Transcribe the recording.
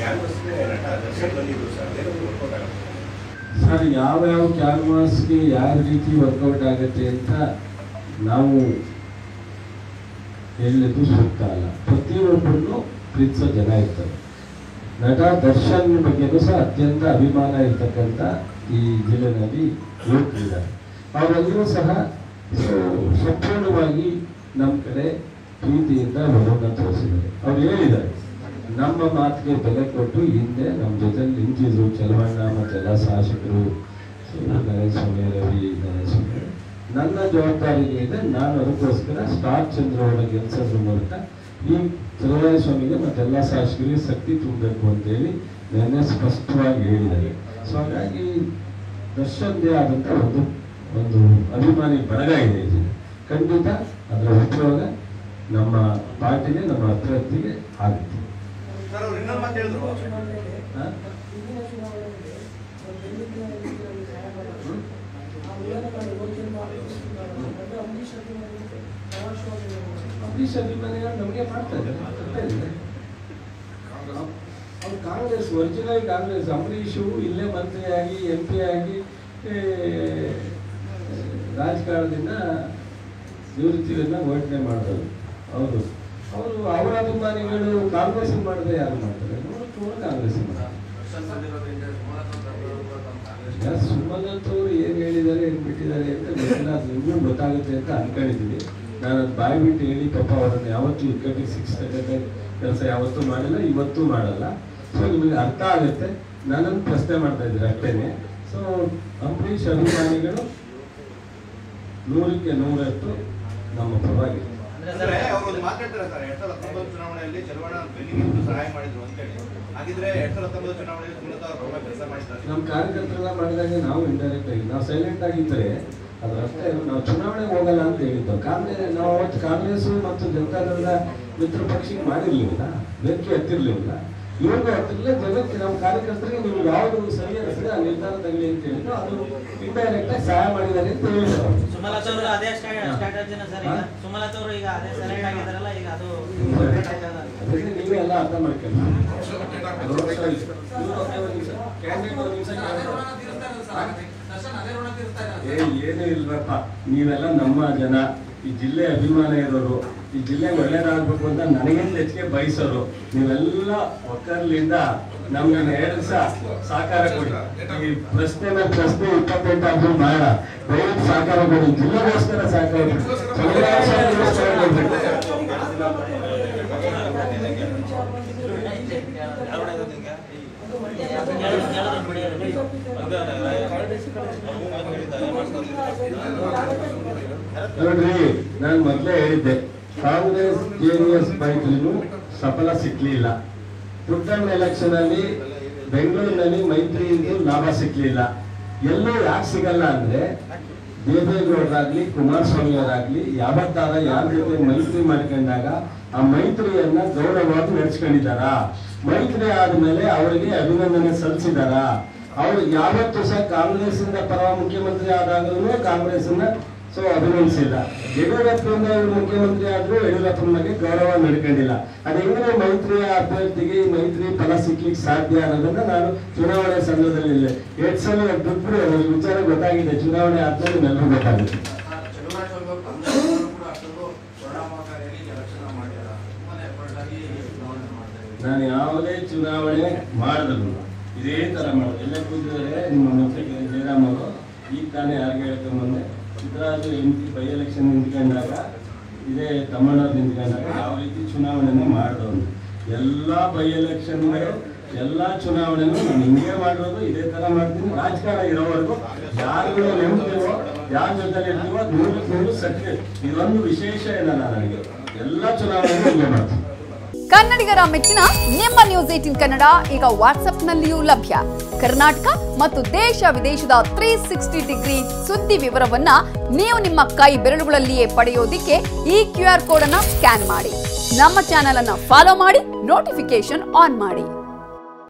ಕ್ಯಾನ್ವಸ್ಗೆ ನಟ ದರ್ಶನ್ ಬಂದಿದ್ರು ಸರ್ ಅದೇನೋ ವರ್ಕೌಟ್ ಆಗುತ್ತೆ ಸರ್ ಯಾವ್ಯಾವ ಕ್ಯಾನ್ವಾಸ್ಗೆ ಯಾವ ರೀತಿ ವರ್ಕೌಟ್ ಆಗುತ್ತೆ ಅಂತ ನಾವು ಹೇಳೋದು ಸೂಕ್ತ ಅಲ್ಲ ಪ್ರತಿಯೊಬ್ಬರನ್ನು ಪ್ರೀತಿಸೋ ಜನ ಇರ್ತಾರೆ ನಟ ದರ್ಶನ್ ಬಗ್ಗೆನೂ ಸಹ ಅತ್ಯಂತ ಅಭಿಮಾನ ಇರ್ತಕ್ಕಂಥ ಈ ಜಿಲ್ಲೆನಲ್ಲಿ ಯುವಕರಿದ್ದಾರೆ ಅವರೆಲ್ಲರೂ ಸಹ ಸೊ, ಸಂಪೂರ್ಣವಾಗಿ ನಮ್ಮ ಕಡೆ ಪ್ರೀತಿಯಿಂದ ಒಲವನ್ನು ತೋರಿಸಿದ್ದಾರೆ ಅವ್ರು ಹೇಳಿದ್ದಾರೆ ನಮ್ಮ ಮಾತಿಗೆ ಬೆಲೆ ಕೊಟ್ಟು ಹಿಂದೆ ನಮ್ಮ ಜೊತೆ ನಿಂತಿದ್ರು ಚಲವಣ್ಣ ಮತ್ತೆಲ್ಲ ಶಾಸಕರು ಸೊ, ಗಣೇಶ ಸ್ವಾಮಿ ರವಿ ಗಣೇಶ ಸ್ವಾಮಿ ನನ್ನ ಜವಾಬ್ದಾರಿ ಇದೆ ನಾನು ಅದಕ್ಕೋಸ್ಕರ ಸ್ಟಾರ್ ಚಂದ್ರವನ್ನ ಗೆಲ್ಸೋದ್ರ ಮೂಲಕ ಈ ಚಲವರಾಯ ಸ್ವಾಮಿಗೆ ಮತ್ತೆಲ್ಲ ಶಾಸಕರಿಗೆ ಶಕ್ತಿ ತುಂಬಬೇಕು ಅಂತೇಳಿ ನೆನ್ನೆ ಸ್ಪಷ್ಟವಾಗಿ ಹೇಳಿದ್ದಾರೆ ಸೊ ಹಾಗಾಗಿ ದರ್ಶನ್ದೇ ಆದಂಥ ಒಂದು ಒಂದು ಅಭಿಮಾನಿ ಬಳಗ ಇದೆ ಇಲ್ಲಿ ಖಂಡಿತ ಅದರ ಉಪಯೋಗ ನಮ್ಮ ಪಾರ್ಟಿಗೆ ನಮ್ಮ ಅಭ್ಯರ್ಥಿಗೆ ಆಗುತ್ತೆ ಸರ್ ಅವ್ರು ಇನ್ನೊಂದು ಮಾತು ಹೇಳಿದ್ರು ಹಾ? ಅಂಬರೀಷ್ ಅಭಿಮಾನಿಗಳು ನಮಗೆ ಮಾಡ್ತಾ ಇದ್ದಾರೆ ತಪ್ಪೇನಿದೆ. ಅವ್ರು ಕಾಂಗ್ರೆಸ್ ಒರಿಜಿನಲ್ ಕಾಂಗ್ರೆಸ್ ಅಂಬರೀಷು ಇಲ್ಲೇ ಮಂತ್ರಿಯಾಗಿ ಎಂ ಪಿ ಆಗಿ ಏ, ರಾಜಕಾರಣದಿಂದ ನಿವೃತ್ತಿಯನ್ನ ಘೋಷಣೆ ಮಾಡಿದ್ರು ಅವರು ಅವರು ಅವರ ಅಭಿಮಾನಿಗಳು ಕಾಂಗ್ರೆಸ್ ಮಾಡಿದ್ರೆ ಯಾರು ಮಾಡ್ತಾರೆ ನೋಡು ಪೂರ್ಣ ಕಾಂಗ್ರೆಸ್ ಮಾಡ್ತಾರೆ ಈಗ ಸುಮಲತ್ ಅವರು ಏನ್ ಹೇಳಿದ್ದಾರೆ ಏನ್ ಬಿಟ್ಟಿದ್ದಾರೆ ಅಂತ ಗೊತ್ತಿಲ್ಲ ಅದು ನಿಮಗೂ ಗೊತ್ತಾಗುತ್ತೆ ಅಂತ ಅನ್ಕೊಂಡಿದ್ದೀನಿ ನಾನು ಅದು ಬಾಯಿ ಬಿಟ್ಟು ಹೇಳಿ ಪಾಪ ಅವರನ್ನು ಯಾವತ್ತೂ ಇಕ್ಕಟ್ಟಿಗೆ ಸಿಕ್ಸ್ ಕೆಲಸ ಯಾವತ್ತೂ ಮಾಡಿಲ್ಲ ಇವತ್ತೂ ಮಾಡಲ್ಲ ಸೊ ನಿಮಗೆ ಅರ್ಥ ಆಗುತ್ತೆ ನನ್ನನ್ನು ಪ್ರಶ್ನೆ ಮಾಡ್ತಾ ಇದ್ದೀನಿ ಅಷ್ಟೇನೆ ಸೊ ಅಂಬರೀಷ್ ಅಭಿಮಾನಿಗಳು ನೂರಕ್ಕೆ ನೂರಷ್ಟು ನಮ್ಮ ಪರವಾಗಿ ಅಂದ್ರೆ ಅವ್ರು ಒಂದು ಮಾತಾಡ್ತಾರೆ ಸರ್ ಎರಡ್ ಸಾವಿರದ ಹತ್ತೊಂಬತ್ತು ಚುನಾವಣೆಯಲ್ಲಿ ಚಲವಣ ಬೆನ್ನಿಗಿಂತ ಸಹಾಯ ಮಾಡಿದ್ರು ಅಂತ ಹೇಳಿ ಹಾಗಿದ್ರೆ ಎರಡ್ ಸಾವಿರದ ಹತ್ತೊಂಬತ್ತು ಚುನಾವಣೆಯಲ್ಲಿ ಸುಮಲತಾ ಅವ್ರ ಪರವಾಗಿ ಕೆಲಸ ಮಾಡಿದ್ದಾರೆ ನಮ್ಮ ಕಾರ್ಯಕರ್ತರೆಲ್ಲ ಮಾಡಿದಾಗ ನಾವು ಇಂಡೈರೆಕ್ಟ್ ಆಗಿ ನಾವು ಸೈಲೆಂಟ್ ಆಗಿದ್ರೆ ಅದ್ರ ಅರ್ಥ ಏನು ನಾವು ಚುನಾವಣೆಗೆ ಹೋಗಲ್ಲ ಅಂತ ಹೇಳಿದ್ದು ಕಾಂಗ್ರೆಸ್ ನಾವು ಅವತ್ತು ಕಾಂಗ್ರೆಸ್ ಮತ್ತು ಜನತಾದಳದ ಮಿತ್ರ ಪಕ್ಷಕ್ಕೆ ಮಾಡಿರ್ಲಿಲ್ಲ ಬೆಂಕಿ ಹತ್ತಿರ್ಲಿಲ್ಲ ಇವಾಗ ಹತ್ತಿರಲಿಲ್ಲ ಜನಕ್ಕೆ ನಮ್ಮ ಕಾರ್ಯಕರ್ತರಿಗೆ ನೀವು ಯಾವುದು ಸರಿ ಅನಿಸಿದ್ರೆ ಆ ನಿರ್ಧಾರ ತಗಲಿ ಅಂತ ಹೇಳಿದ್ರು ಅದು ಇಂಡೈರೆಕ್ಟ್ ಆಗಿ ಸಹಾಯ ಮಾಡಿದ್ದಾರೆ ಅಂತ ಹೇಳಿದ್ರು ಅವ್ರು. ಸುಮಲತಾ ಅವರು ಅದೇ ಸ್ಟ್ರಾಟಜಿನ ಸರ್ ಈಗ ಹಾ? ಸುಮಲತಾ ಅವರು ಈಗ ಅದೇ ಸೆಲೆಕ್ಟ್ ಆಗಿದಾರಲ್ಲ ಈಗ ಅದು ಅದಕ್ಕೆ ನೀವೇ ಎಲ್ಲ ಅರ್ಥ ಮಾಡ್ಕೊಳ್ಳಿ ಕ್ಯಾಂಡಿಡೇಟ್ ಒಂದು ನಿಮಿಷ ಏ ಏನೂ ಇಲ್ವಪ್ಪ ನೀವೆಲ್ಲ ನಮ್ಮ ಜನ ಈ ಜಿಲ್ಲೆ ಅಭಿಮಾನ ಇರೋರು ಈ ಜಿಲ್ಲೆ ಒಳ್ಳೇದಾಗ್ಬೇಕು ಅಂತ ನನಗಿಂತ ಹೆಚ್ಚಿಗೆ ಬಯಸೋರು ನೀವೆಲ್ಲ ಒಕ್ಕರ್ಲಿಂದ ನಮ್ಗೆ ಎರಡು ದಿವಸ ಸಹಕಾರ ಕೊಡಿ ಈ ಪ್ರಶ್ನೆ ಮೇಲೆ ಪ್ರಶ್ನೆ ಇಪ್ಪತ್ತೆಂಟು ಆದ್ರೂ ಮಾಡ ದಯವಿಟ್ಟು ಸಹಕಾರ ಕೊಡಿ ಜಿಲ್ಲೆಗೋಸ್ಕರ ಸಹಕಾರ ಕೊಡಿ ಚಂದ್ರಶೇಖರಗೋಸ್ಕರ ಕೊಡ್ಬೇಕು. ನೋಡ್ರಿ ನಾನು ಮೊದಲೇ ಹೇಳಿದ್ದೆ ಕಾಂಗ್ರೆಸ್ ಜೆಡಿಎಸ್ ಮೈತ್ರಿನೂ ಸಫಲ ಸಿಕ್ಲಿಲ್ಲ ಪುಟ್ಟಣ್ಣ ಎಲೆಕ್ಷನ್ ಅಲ್ಲಿ ಬೆಂಗಳೂರಿನಲ್ಲಿ ಮೈತ್ರಿಯಿಂದ ಲಾಭ ಸಿಕ್ಲಿಲ್ಲ ಎಲ್ಲೂ ಯಾಕೆ ಸಿಗಲ್ಲ ಅಂದ್ರೆ ದೇವೇಗೌಡರಾಗ್ಲಿ ಕುಮಾರಸ್ವಾಮಿ ಅವರಾಗ್ಲಿ ಯಾವತ್ತಾರ ಯಾರ ಜೊತೆ ಮೈತ್ರಿ ಮಾಡ್ಕೊಂಡಾಗ ಆ ಮೈತ್ರಿಯನ್ನ ಗೌರವವಾಗಿ ನಡೆಸ್ಕೊಂಡಿದ್ದಾರ ಮೈತ್ರಿ ಆದ್ಮೇಲೆ ಅವರಿಗೆ ಅಭಿನಂದನೆ ಸಲ್ಲಿಸಿದಾರ ಅವ್ರು ಯಾವತ್ತೂ ಸಹ ಕಾಂಗ್ರೆಸ್ ಇಂದ ಪರ ಮುಖ್ಯಮಂತ್ರಿ ಆದಾಗಲೂ ಕಾಂಗ್ರೆಸ್ ಸೊ ಅಭಿನಂದಿಸಿಲ್ಲ ಯಡಿಯೂರಪ್ಪನಿಂದ ಇವರು ಮುಖ್ಯಮಂತ್ರಿ ಆದ್ರೂ ಯಡಿಯೂರಪ್ಪನ ಬಗ್ಗೆ ಗೌರವ ನಡ್ಕೊಂಡಿಲ್ಲ ಅದು ಹೆಂಗೆ ಮೈತ್ರಿಯ ಅಭ್ಯರ್ಥಿಗೆ ಈ ಮೈತ್ರಿ ಫಲ ಸಿಕ್ಲಿಕ್ಕೆ ಸಾಧ್ಯ ಅನ್ನೋದನ್ನ ನಾನು ಚುನಾವಣೆ ಸಂದರ್ಭದಲ್ಲಿ ಇಲ್ಲ ಎರಡ್ ಸಲ ಬಿಟ್ಬಿಡು ಈ ವಿಚಾರ ಗೊತ್ತಾಗಿದೆ ಚುನಾವಣೆ ಆದ್ಮೇಲೆ ನಿಮ್ಮೆಲ್ಲರೂ ಗೊತ್ತಾಗುತ್ತೆ ನಾನು ಯಾವುದೇ ಚುನಾವಣೆ ಮಾಡಿದ್ರು ಇದೇ ತರ ಮಾಡೋದು ಎಲ್ಲ ಕೂತಿದ್ದಾರೆ ನಿಮ್ಮ ಮಿತ್ರಕ್ಕೆ ಜಯರಾಮ್ ಅವರು ಈಗ ತಾನೇ ಯಾರಿಗೆ ಹೇಳ್ಕೊಂಬಂದೆ Siddaraju M P by election ನಿಂತ್ಕೊಂಡಾಗ ಇದೇ ತಮಿಳ್ನಾಡು ನಿಂತ್ಕೊಂಡಾಗ ಯಾವ ರೀತಿ ಚುನಾವಣೆಯನ್ನು ಮಾಡಿದವನು ಎಲ್ಲ ಬೈ ಎಲೆಕ್ಷನ್ಗಳು ಎಲ್ಲ ಚುನಾವಣೆನೂ ನಾನು ಹಿಂಗೆ ಮಾಡಿರೋದು ಇದೇ ತರ ಮಾಡ್ತೀನಿ ರಾಜಕಾರಣ ಇರೋವರೆಗೂ ಯಾರುಗಳು ನೆಮ್ಮದಿವೋ ಯಾರ ಜೊತೆ ಇರ್ತೀವೋ ನೂರಕ್ಕೆ ನೂರು ಸತ್ಯ ಇದೊಂದು ವಿಶೇಷ ಏನಲ್ಲ ನನಗೆ ಎಲ್ಲ ಚುನಾವಣೆ ಹಿಂಗೆ ಮಾಡ್ತೀನಿ ಕನ್ನಡಿಗರ ಮೆಚ್ಚಿನ ನಿಮ್ಮ ನ್ಯೂಸ್ ಏಟಿನ್ ಕನ್ನಡ ಈಗ ವಾಟ್ಸ್ಆಪ್ನಲ್ಲಿಯೂ ಲಭ್ಯ ಕರ್ನಾಟಕ ಮತ್ತು ದೇಶ ವಿದೇಶದ ತ್ರೀ ಸಿಕ್ಸ್ಟಿ ಡಿಗ್ರಿ ಸುದ್ದಿ ವಿವರವನ್ನ ನೀವು ನಿಮ್ಮ ಕೈ ಬೆರಳುಗಳಲ್ಲಿಯೇ ಪಡೆಯೋದಿಕ್ಕೆ ಈ ಕ್ಯೂ ಆರ್ ಕೋಡ್ ಅನ್ನ ಸ್ಕ್ಯಾನ್ ಮಾಡಿ ನಮ್ಮ ಚಾನೆಲ್ ಅನ್ನ ಫಾಲೋ ಮಾಡಿ ನೋಟಿಫಿಕೇಶನ್ ಆನ್ ಮಾಡಿ